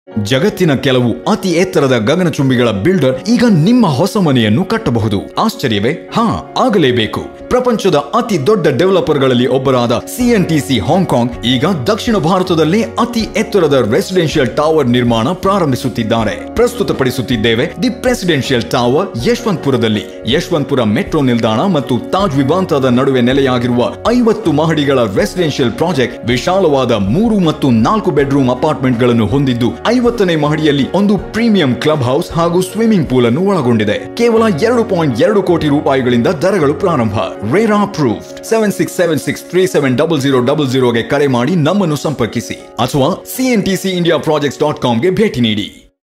ಜಗತ್ತಿನ ಕೆಲವು ಅತಿ ಎತ್ತರದ ಗಗನಚುಂಬಿಗಳ ಬಿಲ್ಡರ್ ಈಗ ನಿಮ್ಮ ಹೊಸ ಮನೆಯನ್ನು ಕಟ್ಟಬಹುದು ಆಶ್ಚರ್ಯವೇ ಹಾ ಆಗಲೇಬೇಕು ಪ್ರಪಂಚದ ಅತಿ ದೊಡ್ಡ ಡೆವಲಪರ್ಗಳಲ್ಲಿ ಒಬ್ಬರಾದ ಸಿಎನ್ಟಿಸಿ ಹಾಂಗ್ಕಾಂಗ್ ಈಗ ದಕ್ಷಿಣ ಭಾರತದಲ್ಲೇ ಅತಿ ಎತ್ತರದ ರೆಸಿಡೆನ್ಷಿಯಲ್ ಟವರ್ ನಿರ್ಮಾಣ ಪ್ರಾರಂಭಿಸುತ್ತಿದ್ದಾರೆ ಪ್ರಸ್ತುತಪಡಿಸುತ್ತಿದ್ದೇವೆ ದಿ ಪ್ರೆಸಿಡೆನ್ಷಿಯಲ್ ಟವರ್ ಯಶವಂತಪುರದಲ್ಲಿ ಯಶವಂತಪುರ ಮೆಟ್ರೋ ನಿಲ್ದಾಣ ಮತ್ತು ತಾಜ್ ವಿಮಾಂತದ ನಡುವೆ ನೆಲೆಯಾಗಿರುವ ಐವತ್ತು ಮಹಡಿಗಳ ರೆಸಿಡೆನ್ಷಿಯಲ್ ಪ್ರಾಜೆಕ್ಟ್ ವಿಶಾಲವಾದ ಮೂರು ಮತ್ತು ನಾಲ್ಕು ಬೆಡ್ರೂಮ್ ಅಪಾರ್ಟ್ಮೆಂಟ್ಗಳನ್ನು ಹೊಂದಿದ್ದು ಐವತ್ತನೇ ಮಹಡಿಯಲ್ಲಿ ಒಂದು ಪ್ರೀಮಿಯಂ ಕ್ಲಬ್ ಹೌಸ್ ಹಾಗೂ ಸ್ವಿಮ್ಮಿಂಗ್ ಪೂಲ್ ಅನ್ನು ಒಳಗೊಂಡಿದೆ ಕೇವಲ ಎರಡು ಪಾಯಿಂಟ್ ಎರಡು ಕೋಟಿ ರೂಪಾಯಿಗಳಿಂದ ದರಗಳು ಪ್ರಾರಂಭ RERA proof seven six seven six three seven double zero double ಜೀರೋಗೆ ಕರೆ ಮಾಡಿ ನಮ್ಮನ್ನು ಸಂಪರ್ಕಿಸಿ ಅಥವಾ ಸಿಎನ್ಟಿಸಿ ಇಂಡಿಯಾ ಪ್ರಾಜೆಕ್ಟ್ಸ್ ಡಾಟ್ ಕಾಮ್ಗೆ ಭೇಟಿ ನೀಡಿ